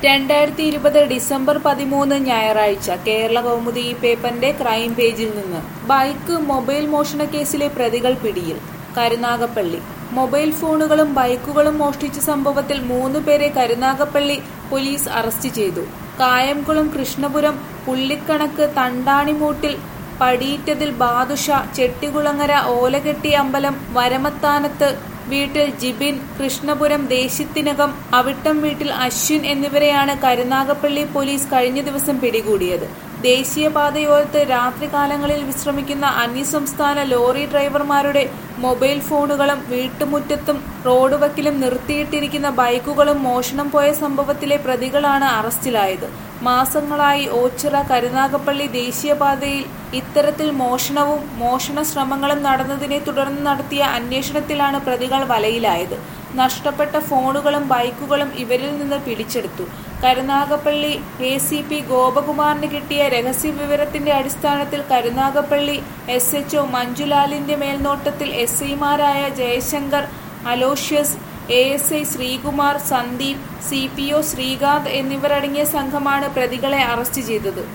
രണ്ടായിരത്തി ഇരുപത് ഡിസംബർ പതിമൂന്ന് ഞായറാഴ്ച കേരള കൗമുദി ഈ പേപ്പറിന്റെ ക്രൈം പേജിൽ നിന്ന് ബൈക്ക് മൊബൈൽ മോഷണ കേസിലെ പ്രതികൾ പിടിയിൽ കരുനാഗപ്പള്ളി മൊബൈൽ ഫോണുകളും ബൈക്കുകളും മോഷ്ടിച്ച സംഭവത്തിൽ മൂന്ന് പേരെ കരുനാഗപ്പള്ളി പോലീസ് അറസ്റ്റ് ചെയ്തു കായംകുളം കൃഷ്ണപുരം പുള്ളിക്കണക്ക് തണ്ടാണിമൂട്ടിൽ പടിയിറ്റതിൽ ബാദുഷ ചെട്ടികുളങ്ങര ഓലകെട്ടി അമ്പലം വരമത്താനത്ത് വീട്ടിൽ ജിബിൻ കൃഷ്ണപുരം ദേശത്തിനകം അവിട്ടം വീട്ടിൽ അശ്വിൻ എന്നിവരെയാണ് കരുനാഗപ്പള്ളി പോലീസ് കഴിഞ്ഞ ദിവസം പിടികൂടിയത് ദേശീയപാതയോരത്ത് രാത്രികാലങ്ങളിൽ വിശ്രമിക്കുന്ന അന്യസംസ്ഥാന ലോറി ഡ്രൈവർമാരുടെ മൊബൈൽ ഫോണുകളും വീട്ടുമുറ്റത്തും റോഡ് വക്കിലും നിർത്തിയിട്ടിരിക്കുന്ന ബൈക്കുകളും മോഷണം പോയ സംഭവത്തിലെ പ്രതികളാണ് അറസ്റ്റിലായത് മാസങ്ങളായി ഓച്ചിറ കരുനാഗപ്പള്ളി ദേശീയപാതയിൽ ഇത്തരത്തിൽ മോഷണവും മോഷണ ശ്രമങ്ങളും നടന്നതിനെ തുടർന്ന് നടത്തിയ അന്വേഷണത്തിലാണ് പ്രതികൾ വലയിലായത് നഷ്ടപ്പെട്ട ഫോണുകളും ബൈക്കുകളും ഇവരിൽ നിന്ന് പിടിച്ചെടുത്തു കരുനാഗപ്പള്ളി എ സി പി ഗോപകുമാറിന് കിട്ടിയ രഹസ്യവിവരത്തിന്റെ അടിസ്ഥാനത്തിൽ കരുനാഗപ്പള്ളി എസ് എച്ച്ഒ മഞ്ജുലാലിന്റെ മേൽനോട്ടത്തിൽ എസ് ഐമാരായ Jayashankar Aloysius A S I Sreekumar Sandeep C P O Sreekanth എന്നിവരടങ്ങിയ സംഘമാണ് പ്രതികളെ അറസ്റ്റ് ചെയ്തത്